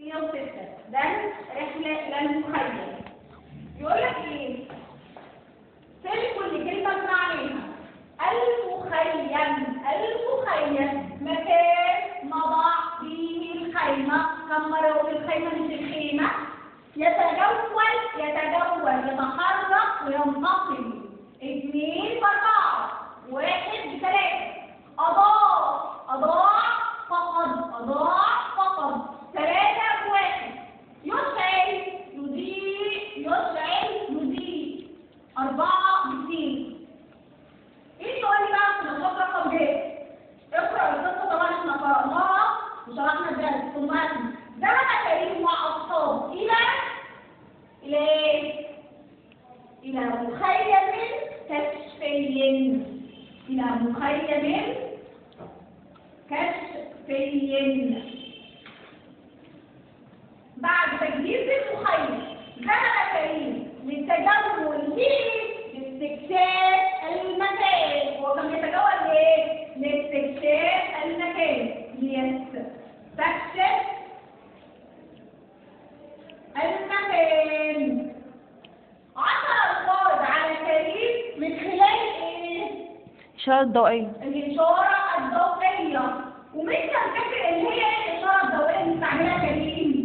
106 ده رحلة إلى المخيم يقول لك إيه؟ فين كل كلمة بمعنيها المخيم المخيم مكان نضع فيه الخيمة كم مرة يقول الخيمة مش الخيمة يتجول يتجول يتحرك وينتقل اثنين بأربعة واحد بثلاثة أضاع أضاع فقد أضاع فقد ثلاثة بواحد يشعل يضيء يشعل يضيء أربعة باثنين ايه يقول لي بقى في النشاط رقم ب اقرا القصه طبعا احنا قراناها وشرحنا الدرس ثم اسمع ذهب كريم مع اصحابه الى الى ايه؟ الى مخيم كشفي الى مخيم كشفي بعد تجهيز المخيم ذهب كريم للتجول ليه؟ لاستكشاف المكان هو كان بيتجول ليه؟ لاستكشاف المكان ليستكشف المكان عثر القائد على كريم من خلال ايه؟ إشارة ضوئية الإشارة الضوئية ومين كان فاكر اللي هي إيه الإشارة الضوئية اللي بتعملها كريم؟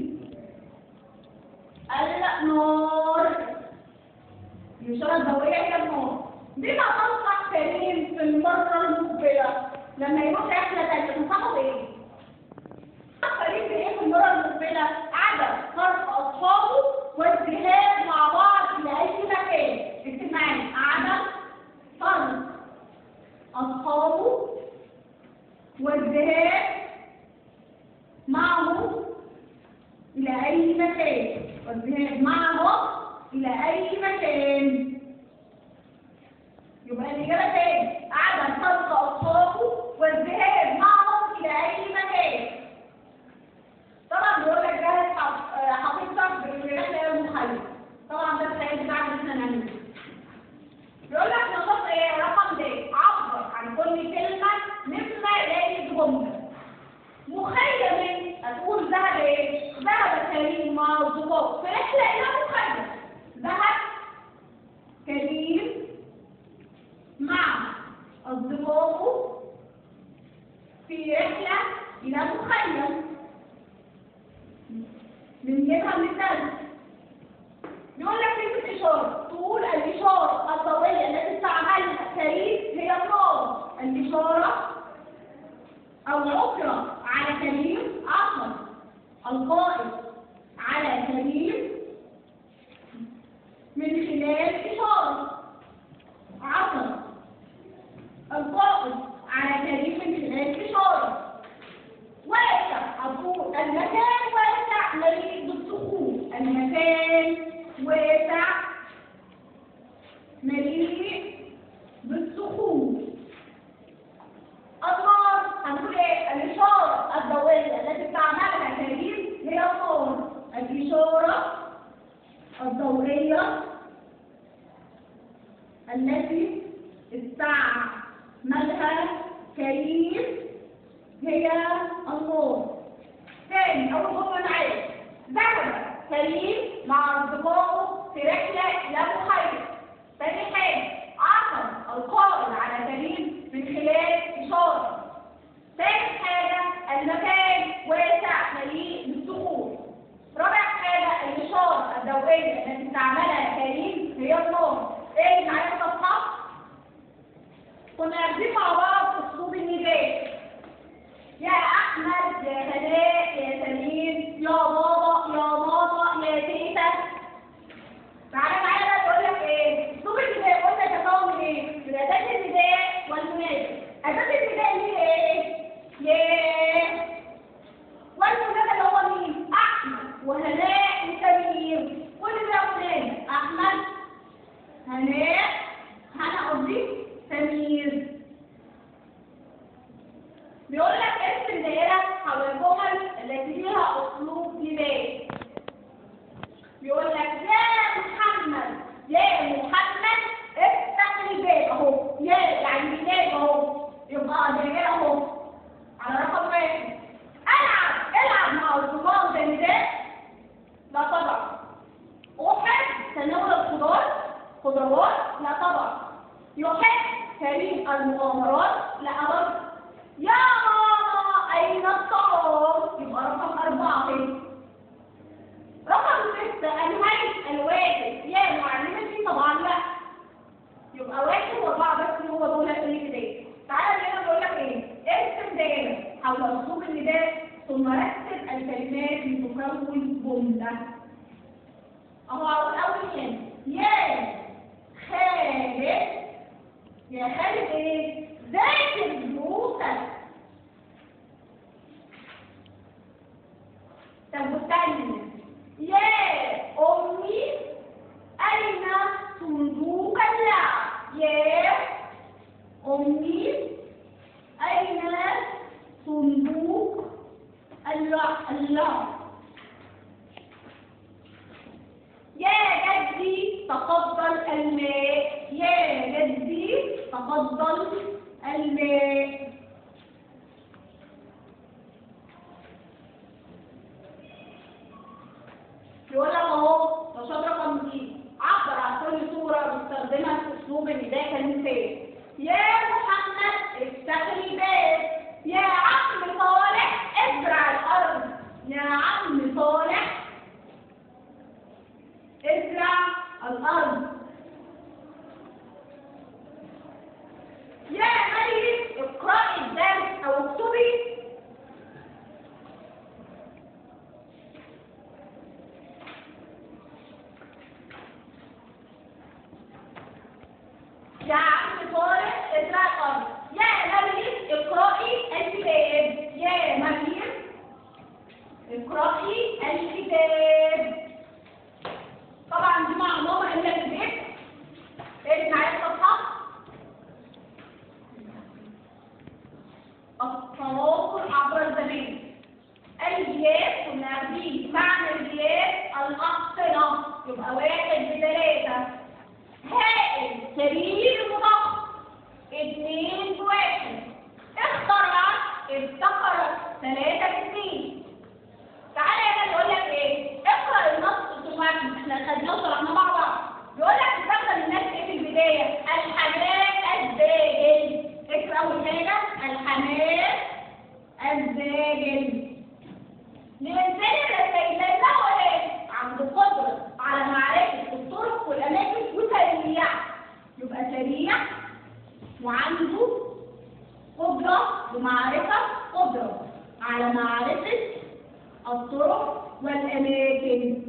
النور الإشارة الضوئية هي النور بما تنصح كريم في المرة المقبلة لما يروح رحلة تانية تنصحه بإيه؟ كريم بإيه في المرة المقبلة؟ عدم صرف أصحابه والذهاب مع بعض إلى أي مكان اكتب معايا عدم صرف أصحابه والذهاب معه إلى أي مكان والذهاب معه إلى أي مكان يبقى الإجابة تاني عدم خلق أصحابه والذهاب معهم إلى أي مكان طبعا بيقول لك ده حقيقتك بالرحلة المخيم طبعا ده السؤال بتاعنا اللي احنا نعمله بيقول لك نشاط ايه رقم د عبر عن كل كلمة مما يلي الجملة مخيم هتقول ذهب ايه؟ ذهب كريم مع أصدقائه في رحلة إلى مخيم ذهب كريم مع أصدقائه في رحلة إلى مخيم بنجيبها من الدرس يقول لك كلمة إشارة تقول الإشارة الضوئية التي استعملها كريم هي النار الإشارة أو عكرة على كريم عشر القائد على كريم من خلال إشارة عشر القائد على كريم من خلال إشارة واسع أقول المكان واسع مليء بالصخور المكان واسع مليء بالصخور النار هنقول ايه الإشارة الضوئية التي استعملها كريم هي النار الإشارة الضوئية التي استعملها كريم هي النور ثاني أول جملة معايا ذهب كريم مع أصدقائه في رحلة إلى مخيم ثاني حاجة عثر القائد على كريم من خلال إشارة ثالث حاجة المكان واسع مليء بالصخور رابع حاجة الإشارة الضوئية التي استعملها كريم هي النار ايه اللي معايا الصفحة؟ كنا قاعدين مع بعض أسلوب النداء يا احمد يا هناء يا سمير يا بابا يا ماما يا تيتا تعالى معايا بقى تقول لك ايه اسلوب النداء قلنا تكون من ايه من اداه النداء والمنادى اداه النداء اللي هي ايه يا ممكن تكون جملة أهو أقول أول هنا يا خالد يا خالد إيه؟ ذاكر دروسك طب والتانية يا أمي أين صندوق اللعب يا أمي أين صندوق اللعب اللعب يا جدي تفضل الماء يا جدي تفضل الماء يقول لك اهو نشاط رقم دي عبر عن كل صورة بستخدمها في أسلوب النداء كمثال يا محمد افتح الباب يا عم صالح ازرع الأرض يا عم صالح ازرع الأرض يا مريم اقرأي الدرس أو اكتبي يا عم صالح ازرع الأرض يا مريم اقرأي الكتاب يا مريم اقرأي الكتاب طبعا دي معلومة إلا في البيت ايه معايا الصفحة التواصل عبر الزمان الجياب كنا عارفين معنى الجياب الأحصنة يبقى واحد بثلاثة هائل كبير مضخم اثنين بواحد اخترع ابتكر ثلاثة باثنين تعالى هنا يقول لك ايه اقرا النص اوتوماتيك احنا خدناه شرحناه مع بعض يقول لك استخدم الناس ايه في البدايه الحمام الزاجل اقرا اول حاجه الحمام الزاجل الانسان الرسائل له ايه عنده قدره على معرفه الطرق والاماكن وسريع يبقى سريع وعنده قدره بمعرفه قدره على معرفه الطرق والأماكن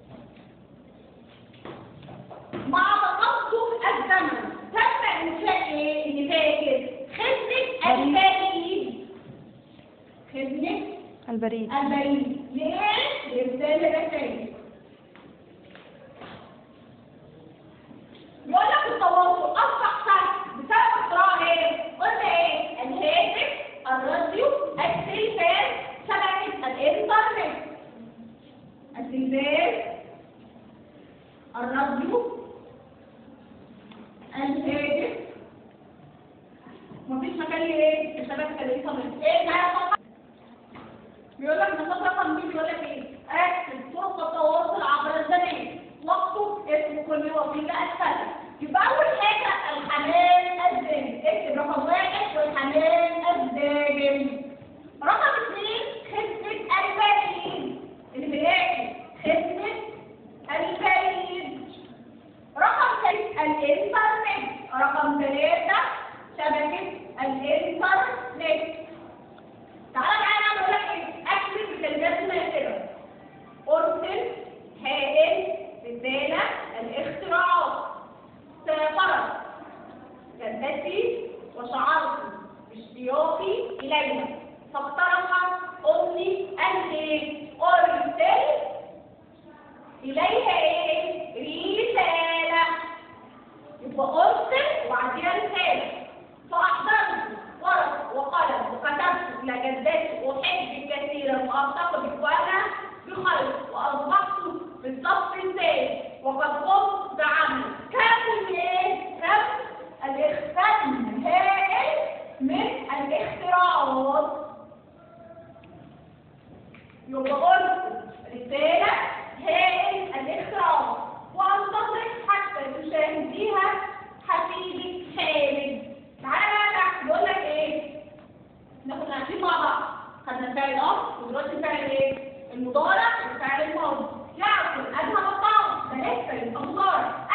مع تقدم الزمن تم إنشاء إيه اللي فاكر خدمة البريد خدمة البريد البريد لإيه؟ لإرسال الرسائل يقول لك التواصل أصبح سهل بسبب اختراع إيه؟ قلنا إيه؟ الهاتف الراديو التليفون شبكة الإنترنت التلفاز الراديو الهاتف مفيش مكان لإيه؟ لشبكة الإنترنت إيه معايا طبعا؟ بيقول لك نشاط رقم بي بيقول لك إيه؟ أكتب طرق التواصل عبر الزمان واكتب اسم كل وسيلة أسفل يبقى أول حاجة الحمام الزاجل اكتب رقم واحد والحمام الزاجل رقم اثنين خدمة البريد اللي بيلاقي خدمة البريد رقم ثلاثة الإنترنت رقم ثلاثة شبكة الإنترنت تعالى معايا أنا أقول لك إيه أكتب بكلمات مناسبة أرسل هائل رسالة الاختراعات سافرت جدتي وشعرت باشتياقي إليها فاقترحت أمي أن إيه؟ أرسل إليها إيه؟ رسالة يبقى أرسل وبعديها رسالة فأحضرت ورق وقلم وكتبت إلى جدتي أحب كثيرا وأعتقد وأنا بخير وأصبحت في الصف الثاني وقد قمت بعمل كم إيه؟ كم الاختم هائل من الاختراعات يبقى قلت رسالة هائل الاختراعات وانتظر حتى تشاهديها حفيدي خالد تعالى بقى تحت بقول لك ايه؟ احنا كنا عارفين مع بعض خدنا الفعل الامر ودلوقتي الفعل ايه؟ المضارع والفعل الماضي يعقل ادنى مقام ده لسه يبقى مضارع